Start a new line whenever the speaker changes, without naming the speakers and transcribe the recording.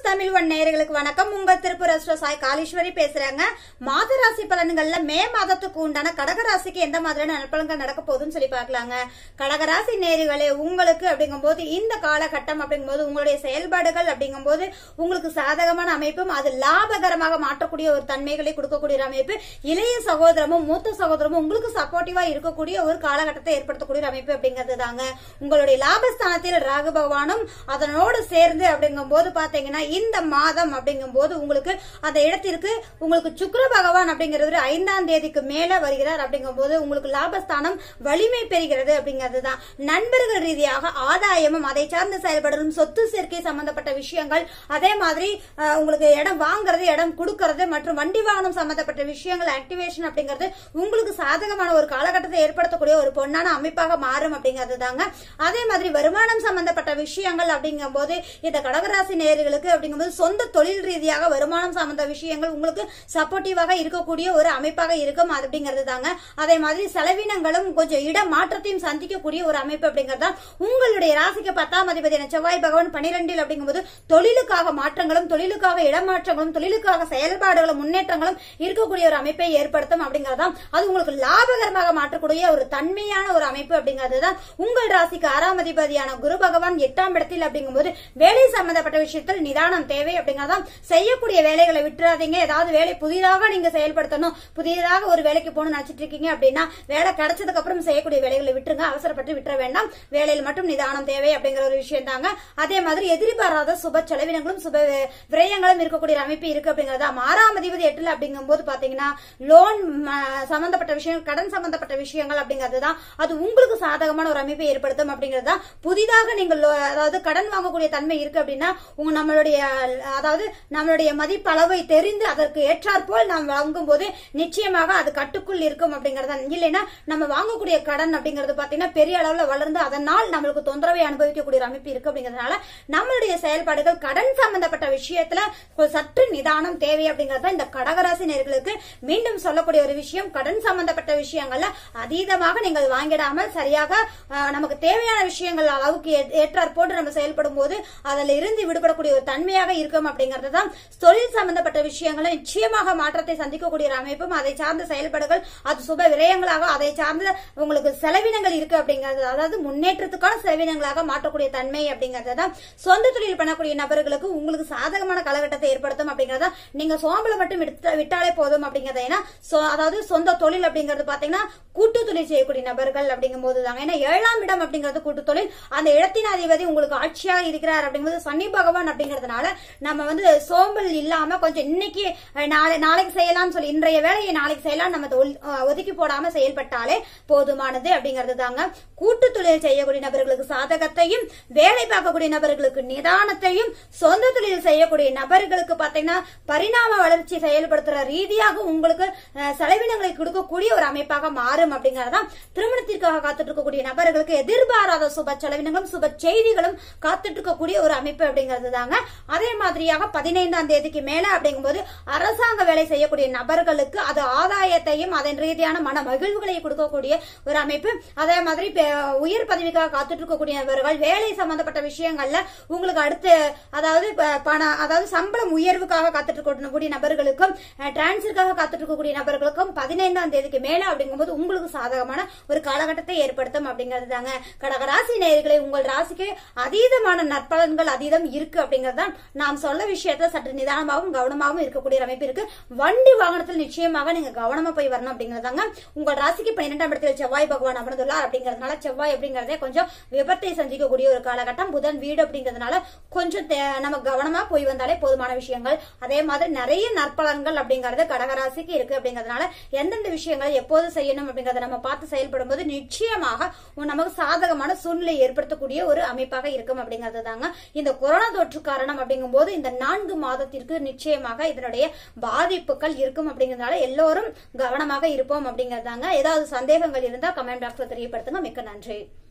Tamil one நேயர்களுக்கு வணக்கம் உங்கள் திருப்பூர் அஸ்ட்ரோ சாய் காளீஸ்வரி பேசுறாங்க மாத ராசி பலன்கள்ல மே மாதத்துக்கு உண்டான கடகராசிக்கு எந்த மாதிரியான நற்பலன்கள் நடக்க போகுதுன்னு சொல்லி பார்க்கலாங்க கடகராசி நேயர்களே உங்களுக்கு அப்படிங்கும்போது இந்த காலகட்டம் அப்படிங்கும்போது உங்களுடைய செயல்பாடுகள் அப்படிங்கும்போது உங்களுக்கு சாதகமான அமைப்பும் அது லாபகரமாக மாற்றக்கூடிய ஒரு தன்மைகளை கொடுக்கக்கூடிய ஒரு அமைப்பு இளைய சகோதரமும் மூத்த சகோதரமும் உங்களுக்கு சப்போர்ட்டிவா இருக்கக்கூடிய ஒரு காலகட்டத்தை ஏற்படுத்தக்கூடிய ஒரு அமைப்பு அப்படிங்கிறது தாங்க உங்களுடைய லாபஸ்தானத்தில் ராகு பகவானும் அதனோடு சேர்ந்து அப்படிங்கும்போது பாத்தீங்கன்னா இந்த மாதம் அப்படிங்கும்போது உங்களுக்கு அந்த இடத்திற்கு உங்களுக்கு சுக்கிர பகவான் அப்படிங்கிறது ஐந்தாம் தேதிக்கு மேல வருகிறார் அப்படிங்கும்போது உங்களுக்கு லாபஸ்தானம் வலிமை பெறுகிறது அப்படிங்கிறது தான் நண்பர்கள் ரீதியாக ஆதாயமும் அதை சார்ந்து செயல்படும் சொத்து சேர்க்கை சம்பந்தப்பட்ட விஷயங்கள் அதே மாதிரி அஹ், உங்களுக்கு இடம் வாங்குறது இடம் கொடுக்கறது மற்றும் வண்டி வாகனம் சம்பந்தப்பட்ட விஷயங்கள் ஆக்டிவேஷன் அப்படிங்கிறது உங்களுக்கு சாதகமான ஒரு காலகட்டத்தை ஏற்படுத்தக்கூடிய ஒரு பொன்னான அமைப்பாக மாறும் அப்படிங்கிறது தாங்க அதே மாதிரி வருமானம் சம்பந்தப்பட்ட விஷயங்கள் அப்படிங்கும்போது இந்த கடகராசி நேயர்களுக்கு அப்படிங்கும்போது சொந்த தொழில் ரீதியாக வருமானம் சார்ந்த விஷயங்கள் உங்களுக்கு சப்போர்ட்டிவாக இருக்கக்கூடிய ஒரு அமைப்பாக இருக்கும் அது அப்படிங்கிறது தாங்க அதே மாதிரி செலவினங்களும் கொஞ்சம் இட மாற்றத்தையும் சந்திக்கக்கூடிய ஒரு அமைப்பு அப்படிங்கிறது தான் உங்களுடைய ராசிக்கு பத்தாம் அதிபதியான செவ்வாய் பகவான் பனிரெண்டில் அப்படிங்கும்போது தொழிலுக்காக மாற்றங்களும் தொழிலுக்காக இடமாற்றங்களும் தொழிலுக்காக செயல்பாடுகளும் முன்னேற்றங்களும் இருக்கக்கூடிய ஒரு அமைப்பை ஏற்படுத்தும் அப்படிங்கறதுதான் அது உங்களுக்கு லாபகரமாக மாற்றக்கூடிய ஒரு தன்மையான ஒரு அமைப்பு அப்படிங்கிறது தான் உங்கள் ராசிக்கு ஆறாம் அதிபதியான குரு பகவான் எட்டாம் இடத்தில் அப்படிங்கும்போது வேலை சம்பந்தப்பட்ட விஷயத்தில் நிதானம் தேவை அப்படிங்கறதான் செய்யக்கூடிய வேலைகளை விட்டுறாதீங்க ஏதாவது வேலை புதிதாக நீங்க செயல்படுத்தணும் புதியதாக ஒரு வேலைக்கு போகணும்னு நினைச்சிட்டு இருக்கீங்க அப்படின்னா வேலை கிடைச்சதுக்கு அப்புறம் செய்யக்கூடிய வேலைகளை விட்டுருங்க அவசரப்பட்டு விட்டுற வேண்டாம் வேலையில் மட்டும் நிதானம் தேவை அப்படிங்கிற ஒரு விஷயம் தாங்க அதே மாதிரி எதிர்பாராத சுப செலவினங்களும் சுப வி- விரயங்களும் இருக்கக்கூடிய ஒரு அமைப்பு இருக்கு அப்படிங்கறதா ஆறாம் அதிபதி எட்டுல அப்படிங்கும்போது பாத்தீங்கன்னா லோன் சம்பந்தப்பட்ட விஷயங்கள் கடன் சம்பந்தப்பட்ட விஷயங்கள் அப்படிங்கிறது தான் அது உங்களுக்கு சாதகமான ஒரு அமைப்பை ஏற்படுத்தும் அப்படிங்கிறது தான் புதிதாக நீங்கள் லோ- அதாவது கடன் வாங்கக்கூடிய தன்மை இருக்கு அப்படின்னா உங்க நம்மளுடைய அதாவது நம்மளுடைய மதிப்பளவை தெரிந்து அதற்கு ஏற்றாற்போல் நாம் வாங்கும் போது நிச்சயமாக அது கட்டுக்குள் இருக்கும் அப்படிங்கறது இல்லைன்னா நம்ம வாங்கக்கூடிய கடன் அப்படிங்கிறது பாத்தீங்கன்னா பெரிய அளவுல வளர்ந்து அதனால் நம்மளுக்கு தொந்தரவை அனுபவிக்கக்கூடிய ஒரு அமைப்பு இருக்கு அப்படிங்கறதுனால நம்மளுடைய செயல்பாடுகள் கடன் சம்பந்தப்பட்ட விஷயத்துல கொ- சற்று நிதானம் தேவை அப்படிங்கறது இந்த கடகராசி நேர்களுக்கு மீண்டும் சொல்லக்கூடிய ஒரு விஷயம் கடன் சம்பந்தப்பட்ட விஷயங்கள்ல அதீதமாக நீங்கள் வாங்கிடாமல் சரியாக அஹ், நமக்கு தேவையான விஷயங்கள் அளவுக்கு ஏ- ஏற்றாற் போட்டு நம்ம செயல்படும் போது அதில் இருந்து விடுபடக்கூடிய ஒரு தன்மையாக இருக்கும் அப்படிங்கிறது தான் தொழில் சம்பந்தப்பட்ட விஷயங்களை நிச்சயமாக மாற்றத்தை சந்திக்கக்கூடிய ஒரு அமைப்பும் அதை சார்ந்த செயல்பாடுகள் அது சுப விரயங்களாக அதை சார்ந்த உங்களுக்கு செலவினங்கள் இருக்கு அப்படிங்கிறது அதாவது முன்னேற்றத்துக்கான செலவினங்களாக மாற்றக்கூடிய தன்மை அப்படிங்கிறது தான் சொந்த தொழில் பண்ணக்கூடிய நபர்களுக்கு உங்களுக்கு சாதகமான காலகட்டத்தை ஏற்படுத்தும் அப்படிங்கறத நீங்க சோம்பலை மட்டும் விட்டு- விட்டாலே போதும் அப்படிங்கறத ஏன்னா சொ- அதாவது சொந்த தொழில் அப்படிங்கிறது பாத்தீங்கன்னா கூட்டு தொழில் செய்யக்கூடிய நபர்கள் அப்படிங்கும் போது தாங்க ஏன்னா ஏழாம் இடம் அப்படிங்கிறது கூட்டு தொழில் அந்த இடத்தின் அதிபதி உங்களுக்கு ஆட்சியாக இருக்கிறார் அப்படிங்கும்போது சனி பகவான் அப்படிங்கறதுனால நம்ம வந்து சோம்பல் இல்லாம கொஞ்சம் இன்னைக்கு அஹ், நாளை நாளைக்கு செய்யலாம்னு சொல்லி இன்றைய வேலையை நாளைக்கு செய்யலாம் நம்ம அதை ஒல்- அஹ், ஒதுக்கி போடாம செயல்பட்டாலே போதுமானது அப்படிங்கிறது தாங்க கூட்டு தொழில் செய்யக்கூடிய நபர்களுக்கு சாதகத்தையும் வேலை பார்க்கக்கூடிய நபர்களுக்கு நிதானத்தையும் சொந்த தொழில் செய்யக்கூடிய நபர்களுக்கு பாத்தீங்கன்னா பரிணாம வளர்ச்சி செயல்படுத்துற ரீதியாக உங்களுக்கு அஹ், செலவினங்களை கொடுக்கக்கூடிய ஒரு அமைப்பாக மாறும் அப்படிங்கறதான் திருமணத்திற்காக காத்துட்டு இருக்கக்கூடிய நபர்களுக்கு எதிர்பாராத சுப செலவினங்களும் சுப செய்திகளும் காத்துட்டு இருக்கக்கூடிய ஒரு அமைப்பு அப்படிங்கிறது தாங்க அதே மாதிரியாக பதினைந்தாம் தேதிக்கு மேல அப்படிங்கும்போது அரசாங்க வேலை செய்யக்கூடிய நபர்களுக்கு அது ஆதாயத்தையும் அதன் ரீதியான மன மகிழ்வுகளை கொடுக்கக்கூடிய ஒரு அமைப்பு அதே மாதிரி இப்ப உயர் பதவிக்காக காத்துட்டு இருக்கக்கூடிய நபர்கள் வேலை சம்பந்தப்பட்ட விஷயங்கள்ல உங்களுக்கு அடுத்து அதாவது இப்ப பண அதாவது சம்பளம் உயர்வுக்காக காத்துட்டு இருக்கக்கூடிய நபர்களுக்கும் டிரான்ஸ்ஃபருக்காக காத்துட்டு இருக்கக்கூடிய நபர்களுக்கும் பதினைந்தாம் தேதிக்கு மேல அப்படிங்கும்போது உங்களுக்கு சாதகமான ஒரு காலகட்டத்தை ஏற்படுத்தும் அப்படிங்கிறது தாங்க கடகராசி நேயர்களை உங்கள் ராசிக்கு அதீதமான நற்பலன்கள் அதீதம் இருக்கு அப்படிங்கிறது தான் நாம் சொல்ல விஷயத்துல சற்று நிதானமாகவும் கவனமாகவும் இருக்கக்கூடிய ஒரு அமைப்பு இருக்கு வண்டி வாகனத்தில் நிச்சயமாக நீங்க கவனமா போய் வரணும் அப்படிங்கறதாங்க உங்கள் ராசிக்கு பன்னிரெண்டாம் இடத்தில் செவ்வாய் பகவான் அமர்ந்துள்ளார் அப்படிங்கறதுனால செவ்வாய் அப்படிங்கறதே கொஞ்சம் விபத்தை சந்திக்கக்கூடிய ஒரு காலகட்டம் புதன் வீடு அப்படிங்கறதுனால கொஞ்சம் தே- நம்ம கவனமா போய் வந்தாலே போதுமான விஷயங்கள் அதே மாதிரி நிறைய நற்பலன்கள் அப்படிங்கறது கடகராசிக்கு இருக்கு அப்படிங்கறதுனால எந்தெந்த விஷயங்களை எப்போது செய்யணும் அப்படிங்கறத நம்ம பார்த்து செயல்படும் போது நிச்சயமாக நமக்கு சாதகமான சூழ்நிலை ஏற்படுத்தக்கூடிய ஒரு அமைப்பாக இருக்கும் அப்படிங்கிறது தாங்க இந்த கொரோனா தொற்று காரணம் அப்படிங்கும்போது இந்த நான்கு மாதத்திற்கு நிச்சயமாக இதனுடைய பாதிப்புகள் இருக்கும் அப்படிங்கறதுனால எல்லோரும் கவனமாக இருப்போம் அப்படிங்கறதாங்க ஏதாவது சந்தேகங்கள் இருந்தா கமெண்ட் பாக்ஸ்ல தெரியப்படுத்துங்க மிக்க நன்றி